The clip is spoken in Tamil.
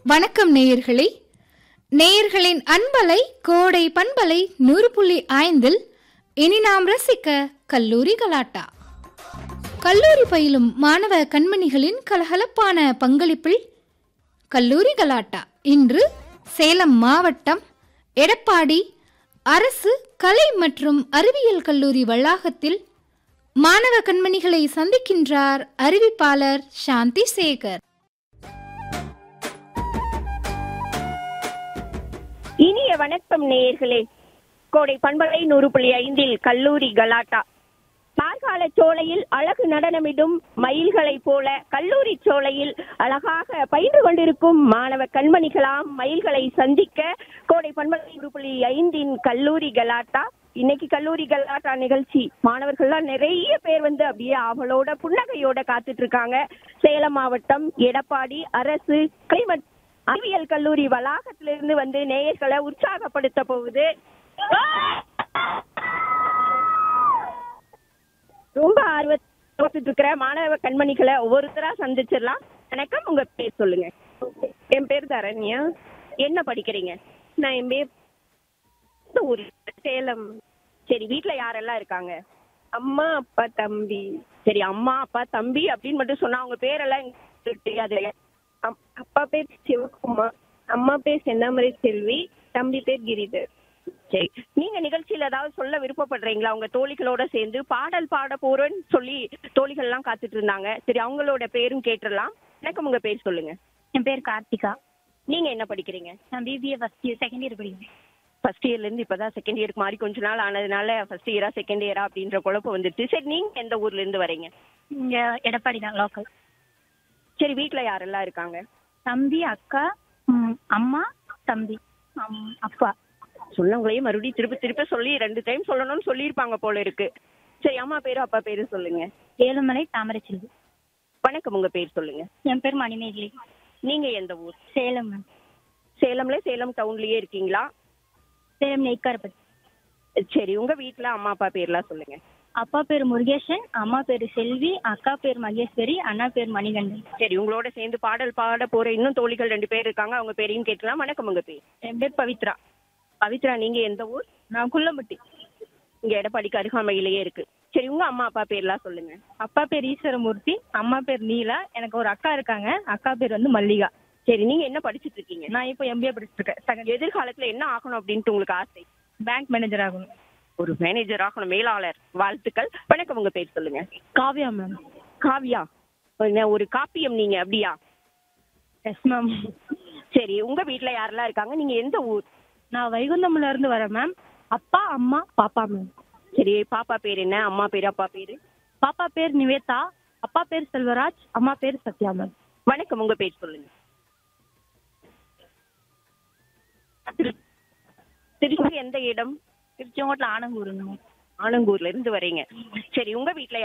வணக்கம் நேயர்களே நேயர்களின் அன்பலை கோடை பண்பலை நூறு புள்ளி ஐந்தில் இனி நாம் ரசிக்க கல்லூரி கலாட்டா கல்லூரி பயிலும் மாணவ கண்மணிகளின் கலகலப்பான பங்களிப்பில் கல்லூரி கலாட்டா இன்று சேலம் மாவட்டம் எடப்பாடி அரசு கலை மற்றும் அறிவியல் கல்லூரி வளாகத்தில் மாணவ கண்மணிகளை சந்திக்கின்றார் அறிவிப்பாளர் சாந்தி சேகர் இனிய வணக்கம் நேயர்களே கோடை பண்பலை நூறு புள்ளி ஐந்தில் கல்லூரி கலாட்டா கார்கால சோலையில் அழகு நடனமிடும் மயில்களைப் போல கல்லூரி சோலையில் அழகாக பயின்று கொண்டிருக்கும் மாணவ கண்மணிகளாம் மயில்களை சந்திக்க கோடை பண்பலை நூறு புள்ளி ஐந்தின் கல்லூரி கலாட்டா இன்னைக்கு கல்லூரி கலாட்டா நிகழ்ச்சி மாணவர்கள்லாம் நிறைய பேர் வந்து அப்படியே அவளோட புன்னகையோட காத்துட்டு இருக்காங்க சேலம் மாவட்டம் எடப்பாடி அரசு கலை மற்றும் அறிவியல் கல்லூரி வளாகத்திலிருந்து வந்து நேயர்களை உற்சாகப்படுத்த போகுது ரொம்ப ஆர்வத்தில் இருக்கிற மாணவ கண்மணிகளை ஒவ்வொருத்தரா சந்திச்சிடலாம் வணக்கம் உங்க பேர் சொல்லுங்க என் பேர் தரண்யா என்ன படிக்கிறீங்க நான் என் பேர் ஊர் சேலம் சரி வீட்ல யாரெல்லாம் இருக்காங்க அம்மா அப்பா தம்பி சரி அம்மா அப்பா தம்பி அப்படின்னு மட்டும் சொன்னா அவங்க பேரெல்லாம் எங்களுக்கு தெரியாது அப்- அப்பா பேர் சிவகுமார் அம்மா பேர் செந்தாமரை செல்வி தம்பி பேர் கிரிதர் சரி நீங்க நிகழ்ச்சியில ஏதாவது சொல்ல விருப்பப்படுறீங்களா உங்க தோழிகளோட சேர்ந்து பாடல் பாட போறேன்னு சொல்லி தோழிகள் எல்லாம் காத்துட்டு இருந்தாங்க சரி அவங்களோட பேரும் கேட்டுடலாம் எனக்கு உங்க பேர் சொல்லுங்க என் பேர் கார்த்திகா நீங்க என்ன படிக்கிறீங்க நான் BBA first year second year படிக்கிறேன் ஃபர்ஸ்ட் இயர்ல இருந்து இப்பதான் செகண்ட் இயருக்கு மாறி கொஞ்ச நாள் ஆனதுனால ஃபர்ஸ்ட் இயரா செகண்ட் இயரா அப்படின்ற குழப்பம் வந்துருச்சு சரி நீங்க எந்த ஊர்ல இருந்து வரீங்க இங்க எடப்பாடி தான் லோக்கல் சரி வீட்ல யாரெல்லாம் இருக்காங்க தம்பி அக்கா ம், அம்மா தம்பி அம், அப்பா சொன்னவங்களையே மறுபடியும் திருப்பி திருப்பி சொல்லி ரெண்டு டைம் சொல்லணும்னு சொல்லியிருப்பாங்க போல இருக்கு சரி அம்மா பேரு அப்பா பேரு சொல்லுங்க ஏழுமலை தாமரைச்செல்வி வணக்கம் உங்க பேர் சொல்லுங்க என் பேர் மணிமேகலை நீங்க எந்த ஊர் சேலம் மேம் சேலம்ல சேலம் டவுன்லயே இருக்கீங்களா சேலம் நெய்க்காரப்பட்டி சரி உங்க வீட்ல அம்மா அப்பா பேர்லாம் சொல்லுங்க அப்பா பேர் முருகேசன் அம்மா பேர் செல்வி அக்கா பேர் மகேஸ்வரி அண்ணா பேர் மணிகண்டன் சரி உங்களோட சேர்ந்து பாடல் பாட போற இன்னும் தோழிகள் ரெண்டு பேர் இருக்காங்க அவங்க பேரையும் கேட்கலாம் வணக்கம் உங்க பேர் என் பேர் பவித்ரா பவித்ரா நீங்க எந்த ஊர் நான் குள்ளம்பட்டி இங்க எடப்பாடிக்கு அருகாமையிலேயே இருக்கு சரி உங்க அம்மா அப்பா பேர்லாம் சொல்லுங்க அப்பா பேர் ஈஸ்வரமூர்த்தி அம்மா பேர் நீலா எனக்கு ஒரு அக்கா இருக்காங்க அக்கா பேர் வந்து மல்லிகா சரி நீங்க என்ன படிச்சிட்டு இருக்கீங்க நான் இப்போ எம்பிஏ படிச்சுட்டு இருக்கேன் செகண்ட் எதிர்காலத்துல என்ன ஆகணும் அப்படின்ட்டு உங்களுக்கு ஆசை பேங்க் மேனேஜர் ஆகணும் ஒரு மேனேஜர் ஆகணும் மேலாளர் வாழ்த்துக்கள் வணக்கம் உங்க பேர் சொல்லுங்க காவியா மேம் காவியா என்ன ஒரு காப்பியம் நீங்க அப்படியா எஸ் மேம் சரி உங்க வீட்ல யாரெல்லாம் இருக்காங்க நீங்க எந்த ஊர் நான் வைகுந்தம்ல இருந்து வரேன் மேம் அப்பா அம்மா பாப்பா மேம் சரி பாப்பா பேர் என்ன அம்மா பேரு அப்பா பேரு பாப்பா பேர் நிவேதா அப்பா பேர் செல்வராஜ் அம்மா பேர் சத்யா மேம் வணக்கம் உங்க பேர் சொல்லுங்க திருச்சி எந்த இடம் திருச்செங்கோட்டில் ஆனங்கூருங்க ஆனங்கூர்ல இருந்து வரீங்க சரி உங்க வீட்ல